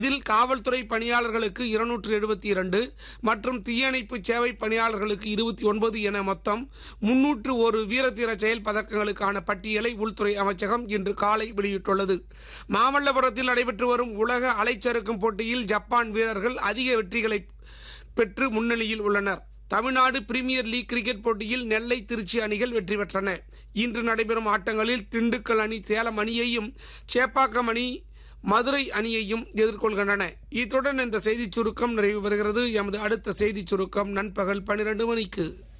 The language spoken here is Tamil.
இதில் காவல்துறை பணியாளர்களுக்கு இருநூற்று எழுபத்தி இரண்டு மற்றும் தீயணைப்பு சேவை பணியாளர்களுக்கு இருபத்தி ஒன்பது என மொத்தம் முன்னூற்று ஒரு வீரதீர செயல் பதக்கங்களுக்கான பட்டியலை உள்துறை அமைச்சகம் இன்று காலை வெளியிட்டுள்ளது மாமல்லபுரத்தில் நடைபெற்று வரும் உலக அலைச்சறுக்கும் போட்டியில் ஜப்பான் வீரர்கள் அதிக வெற்றிகளை பெற்று முன்னணியில் உள்ளனர் தமிழ்நாடு பிரீமியர் லீக் கிரிக்கெட் போட்டியில் நெல்லை திருச்சி அணிகள் வெற்றி பெற்றன இன்று நடைபெறும் ஆட்டங்களில் திண்டுக்கல் அணி சேலம் அணியையும் சேப்பாக்கம் அணி மதுரை அணியையும் எதிர்கொள்கின்றன இத்துடன் இந்த செய்திச் சுருக்கம் நிறைவு பெறுகிறது எமது அடுத்த செய்திச் சுருக்கம் நண்பகல் பன்னிரண்டு மணிக்கு